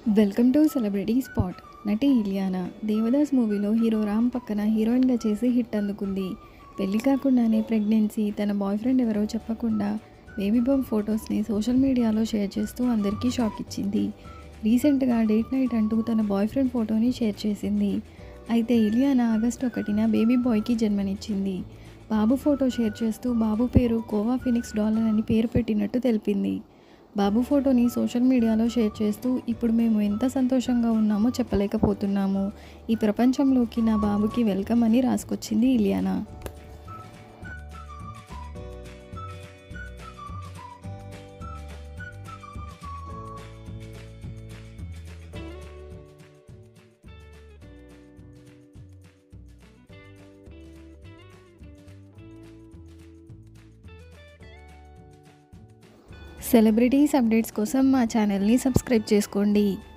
welcome to celebrity spot నటి ఇలియానా దేవదాస్ మూవీలో hero Ram పక్కన హీరోయిన్గా చేసి హిట్ అందుకుంది పెళ్లి కాకుండానే ప్రెగ్నెన్సీ తన బాయ్ ఫ్రెండ్ ఎవరో చెప్పకుండా బేబీ బామ్ ఫొటోస్ని సోషల్ మీడియాలో షేర్ చేస్తూ అందరికీ షాక్ ఇచ్చింది రీసెంట్గా డేట్ నైట్ అంటూ తన బాయ్ ఫ్రెండ్ ఫోటోని షేర్ చేసింది అయితే ఇలియానా ఆగస్టు ఒకటిన బేబీ బాయ్కి జన్మనిచ్చింది బాబు ఫోటో షేర్ చేస్తూ బాబు పేరు కోవా ఫినిక్స్ డాలర్ అని పేరు పెట్టినట్టు తెలిపింది బాబు ఫోటోని సోషల్ మీడియాలో షేర్ చేస్తూ ఇప్పుడు మేము ఎంత సంతోషంగా ఉన్నామో చెప్పలేకపోతున్నాము ఈ ప్రపంచంలోకి నా బాబుకి వెల్కమ్ అని రాసుకొచ్చింది ఇలియానా సెలబ్రిటీస్ అప్డేట్స్ కోసం మా ఛానల్ని సబ్స్క్రైబ్ చేసుకోండి